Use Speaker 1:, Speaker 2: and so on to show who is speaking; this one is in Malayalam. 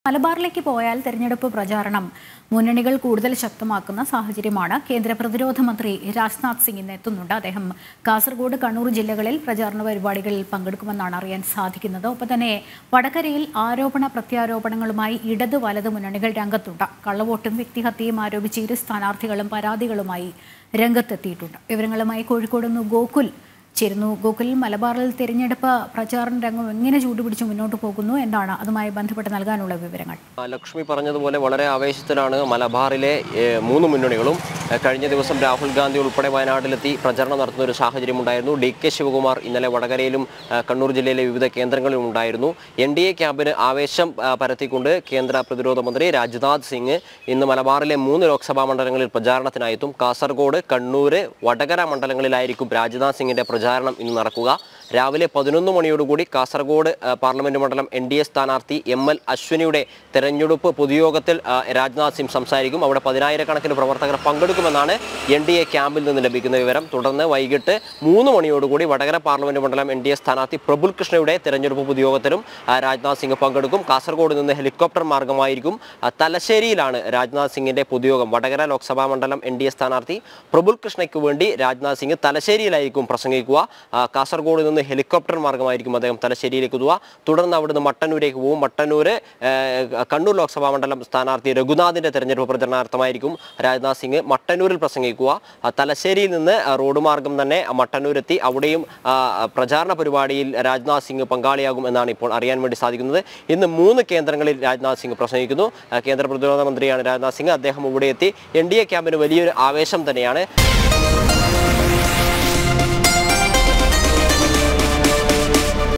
Speaker 1: മലബാറിലേക്ക് പോയാൽ തെരഞ്ഞെടുപ്പ് പ്രചാരണം മുന്നണികൾ കൂടുതൽ ശക്തമാക്കുന്ന സാഹചര്യമാണ് കേന്ദ്ര പ്രതിരോധ മന്ത്രി രാജ്നാഥ് സിംഗ് ഇന്ന് എത്തുന്നുണ്ട് അദ്ദേഹം കാസർഗോഡ് കണ്ണൂർ ജില്ലകളിൽ പ്രചാരണ പരിപാടികളിൽ പങ്കെടുക്കുമെന്നാണ് അറിയാൻ സാധിക്കുന്നത് ഒപ്പം തന്നെ വടകരയിൽ ആരോപണ പ്രത്യാരോപണങ്ങളുമായി ഇടത് വലത് മുന്നണികൾ രംഗത്തുണ്ട് കള്ളവോട്ടും വ്യക്തിഹത്യയും ആരോപിച്ച് ഇരു സ്ഥാനാർത്ഥികളും പരാതികളുമായി രംഗത്തെത്തിയിട്ടുണ്ട് വിവരങ്ങളുമായി കോഴിക്കോട് നിന്ന് ഗോകുൽ ചേരുന്നു ഗോകുൽ മലബാറിൽ തിരഞ്ഞെടുപ്പ് പ്രചാരണ രംഗം എങ്ങനെ ചൂടുപിടിച്ച് മുന്നോട്ട് പോകുന്നു എന്താണ് അതുമായി ബന്ധപ്പെട്ട് നൽകാനുള്ള വിവരങ്ങൾ
Speaker 2: ആ, ലക്ഷ്മി പറഞ്ഞതുപോലെ വളരെ ആവേശത്തിലാണ് മലബാറിലെ ഏ, മൂന്ന് മുന്നണികളും ഏ, കഴിഞ്ഞ ദിവസം രാഹുൽ ഗാന്ധി ഉൾപ്പെടെ വയനാട്ടിലെത്തി പ്രചരണം നടത്തുന്ന ഒരു സാഹചര്യം ഉണ്ടായിരുന്നു ഡി കെ ശിവകുമാർ ഇന്നലെ വടകരയിലും ആ, കണ്ണൂർ ജില്ലയിലെ വിവിധ കേന്ദ്രങ്ങളിലും ഉണ്ടായിരുന്നു എൻ ഡി എ ക്യാമ്പിന് ആവേശം ആ, പരത്തിക്കൊണ്ട് കേന്ദ്ര പ്രതിരോധ മന്ത്രി രാജ്നാഥ് സിംഗ് ഇന്ന് മലബാറിലെ മൂന്ന് ലോക്സഭാ മണ്ഡലങ്ങളിൽ പ്രചാരണത്തിനായെത്തും കാസർഗോഡ് കണ്ണൂർ വടകര മണ്ഡലങ്ങളിലായിരിക്കും രാജ്നാഥ് സിംഗിന്റെ പ്രചാരണം ഇന്ന് നടക്കുക രാവിലെ പതിനൊന്ന് മണിയോടുകൂടി കാസർഗോഡ് ആ, പാർലമെന്റ് മണ്ഡലം എൻ ഡി എ സ്ഥാനാർത്ഥി എം എൽ അശ്വിനിയുടെ തെരഞ്ഞെടുപ്പ് പൊതുയോഗത്തിൽ ആ, രാജ്നാഥ് സിംഗ് സംസാരിക്കും അവിടെ പതിനായിരക്കണക്കിന് പ്രവർത്തകർ പങ്കെടുക്കുമെന്നാണ് എൻ ഡി എ ക്യാമ്പിൽ നിന്ന് ലഭിക്കുന്ന വിവരം തുടർന്ന് വൈകിട്ട് മൂന്ന് മണിയോടുകൂടി വടകര പാർലമെന്റ് മണ്ഡലം എൻ ഡി എ സ്ഥാനാർത്ഥി പ്രബുൽ കൃഷ്ണയുടെ തെരഞ്ഞെടുപ്പ് പൊതുയോഗത്തിലും ആ, രാജ്നാഥ് സിംഗ് പങ്കെടുക്കും കാസർഗോഡ് നിന്ന് ഹെലികോപ്റ്റർ മാർഗമായിരിക്കും ആ, തലശ്ശേരിയിലാണ് രാജ്നാഥ് സിംഗിന്റെ പൊതുയോഗം വടകര ലോക്സഭാ മണ്ഡലം എൻ ഡി എ സ്ഥാനാർത്ഥി പ്രബുൽ കൃഷ്ണയ്ക്ക് വേണ്ടി രാജ്നാഥ് സിംഗ് തലശ്ശേരിയിലായിരിക്കും പ്രസംഗിക്കുക ആ, കാസർഗോഡ് നിന്ന് ഹെലികോപ്റ്റർ മാർഗമായിരിക്കും അദ്ദേഹം തലശ്ശേരിയിലേക്ക് എത്തുക തുടർന്ന് അവിടുന്ന് മട്ടന്നൂരേക്ക് പോകും മട്ടന്നൂര് ഏഹ്, കണ്ണൂർ ലോക്സഭാ മണ്ഡലം സ്ഥാനാർത്ഥി രഘുനാഥിന്റെ തെരഞ്ഞെടുപ്പ് പ്രചരണാർത്ഥമായിരിക്കും രാജ്നാഥ് സിംഗ് മട്ടന്നൂരിൽ പ്രസംഗിക്കുക ആ, തലശ്ശേരിയിൽ നിന്ന് ആ, റോഡ് മാർഗം തന്നെ മട്ടന്നൂരെത്തി അവിടെയും ആ, പ്രചാരണ പരിപാടിയിൽ രാജ്നാഥ് സിംഗ് പങ്കാളിയാകും എന്നാണ് ഇപ്പോൾ അറിയാൻ വേണ്ടി സാധിക്കുന്നത് ഇന്ന് മൂന്ന് കേന്ദ്രങ്ങളിൽ രാജ്നാഥ് സിംഗ് പ്രസംഗിക്കുന്നു ആ, കേന്ദ്ര പ്രതിരോധ മന്ത്രിയാണ് രാജ്നാഥ് സിംഗ് അദ്ദേഹം ഇവിടെ എത്തി എൻ ഡി എ ക്യാമ്പിന് വലിയൊരു ആവേശം തന്നെയാണ്